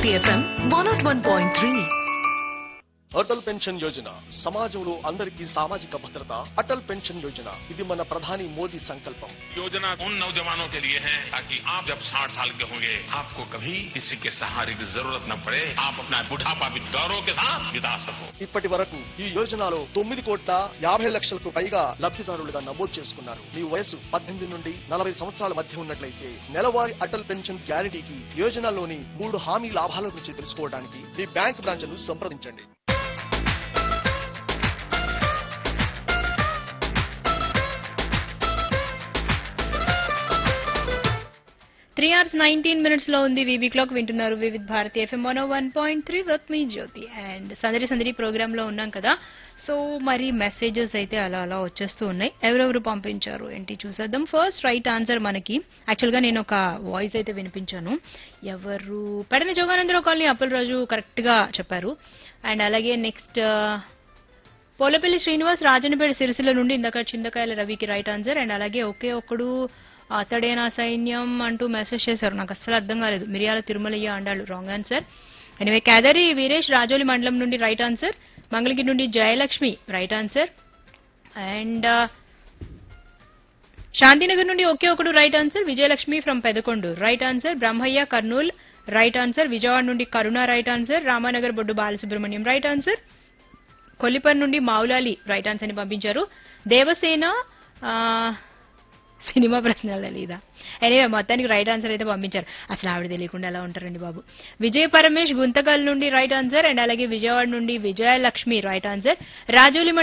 Bharati FM one not one point three Atal pension Yojana సమాజంలో అందరికీ సామాజిక భద్రత అటల్ పెన్షన్ యోజన ఇది మన ప్రధాని మోదీ సంకల్పం योजना उन नौजवानों के लिए है ताकि आप जब 60 साल के होंगे आपको कभी किसी के सहारे की जरूरत न पड़े आप अपना बुढ़ापा भी गौरव के साथ बिता सको ఇప్పటి వరకు ఈ యోజనలో తొమ్మిది కోట్ల యాభై లక్షలకు పైగా లబ్ధిదారులుగా నమోదు చేసుకున్నారు మీ వయసు పద్దెనిమిది నుండి నలభై సంవత్సరాల మధ్య ఉన్నట్లయితే నెలవారీ అటల్ పెన్షన్ గ్యారంటీకి యోజనలోని మూడు హామీ లాభాల గురించి తెలుసుకోవడానికి మీ బ్యాంక్ బ్రాంచ్ను సంప్రదించండి త్రీ అవర్స్ నైన్టీన్ మినిట్స్ లో ఉంది వీబీ క్లాక్ వింటున్నారు Vividh Bharati FM one one point three వర్క్ మీ జ్యోతి అండ్ సందడి సందడి ప్రోగ్రామ్ లో ఉన్నాం కదా సో మరి మెసేజెస్ అయితే అలా అలా వచ్చేస్తూ ఉన్నాయి ఎవరెవరు పంపించారు ఏంటి చూసేద్దాం ఫస్ట్ రైట్ ఆన్సర్ మనకి యాక్చువల్ గా నేను ఒక వాయిస్ అయితే వినిపించాను ఎవరు పెడన జోగానందరావు కాలనీ అప్పలరాజు కరెక్ట్ గా చెప్పారు అండ్ అలాగే నెక్స్ట్ పోలపల్లి శ్రీనివాస్ రాజనపేట సిరిసిల్ల నుండి ఇందాక చింతకాయల రవికి రైట్ ఆన్సర్ అండ్ అలాగే ఒకే ఒక్కడు అతడే నా సైన్యం అంటూ మెసేజ్ చేశారు నాకు అస్సలు అర్థం కాలేదు Miriyala Tirumalayya Andalu wrong answer anyway Kedari Veeresh Rajoli మండలం నుండి రైట్ ఆన్సర్ మంగళగిరి నుండి Jayalakshmi right answer and Shantinagar నుండి ఒకే ఒకడు right answer Vijayalakshmi from Pedakondu right answer Brahmayya Kurnool right answer Vijayawada నుండి Karuna right answer Ramanagar Boddu Balasubrahmanyam right answer Kollipar నుండి మావులాలి రైట్ ఆన్సర్ ని పంపించారు దేవసేన ఆ, సినిమా ప్రశ్నలు తెలీదా ఎనీవే మొత్తానికి రైట్ ఆన్సర్ అయితే పంపించారు అసలు ఆవిడ తెలియకుండా ఎలా ఉంటారండి బాబు విజయ్ పరమేష్ గుంతకల్ నుండి రైట్ ఆన్సర్ అండ్ అలాగే విజయవాడ నుండి విజయలక్ష్మి రైట్ ఆన్సర్ రాజోలి